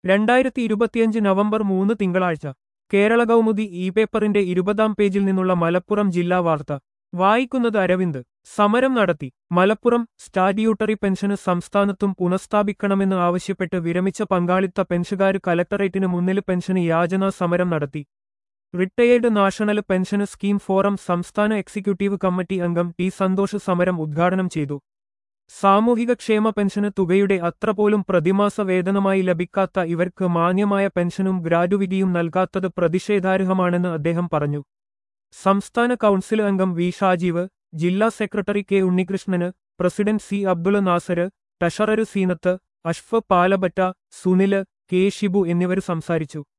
രണ്ടായിരത്തി ഇരുപത്തിയഞ്ച് നവംബർ മൂന്ന് തിങ്കളാഴ്ച കേരള കൗമുദി ഇ പേപ്പറിന്റെ ഇരുപതാം പേജിൽ നിന്നുള്ള മലപ്പുറം ജില്ലാ വാർത്ത വായിക്കുന്നത് അരവിന്ദ് സമരം നടത്തി മലപ്പുറം സ്റ്റാറ്റ്യൂട്ടറി പെൻഷന് സംസ്ഥാനത്തും പുനഃസ്ഥാപിക്കണമെന്ന് ആവശ്യപ്പെട്ട് വിരമിച്ച പങ്കാളിത്ത പെൻഷുകാര് കലക്ടറേറ്റിന് മുന്നിൽ പെൻഷന് യാചനാ സമരം നടത്തി റിട്ടയേർഡ് നാഷണൽ പെൻഷന് സ്കീം ഫോറം സംസ്ഥാന എക്സിക്യൂട്ടീവ് കമ്മിറ്റി അംഗം ടി സന്തോഷ് സമരം ഉദ്ഘാടനം ചെയ്തു സാമൂഹിക ക്ഷേമ പെൻഷന് തുകയുടെ അത്ര പോലും പ്രതിമാസ വേതനമായി ലഭിക്കാത്ത ഇവർക്ക് മാന്യമായ പെൻഷനും ഗ്രാറ്റുവിറ്റിയും നൽകാത്തത് പ്രതിഷേധാർഹമാണെന്ന് അദ്ദേഹം പറഞ്ഞു സംസ്ഥാന കൗൺസിൽ അംഗം വി ഷാജീവ് ജില്ലാ secretary K Unnikrishnan president C Abdul Nasar treasurer Seenath Ashraf പാലബറ്റ സുനില് കെ ഷിബു എന്നിവർ സംസാരിച്ചു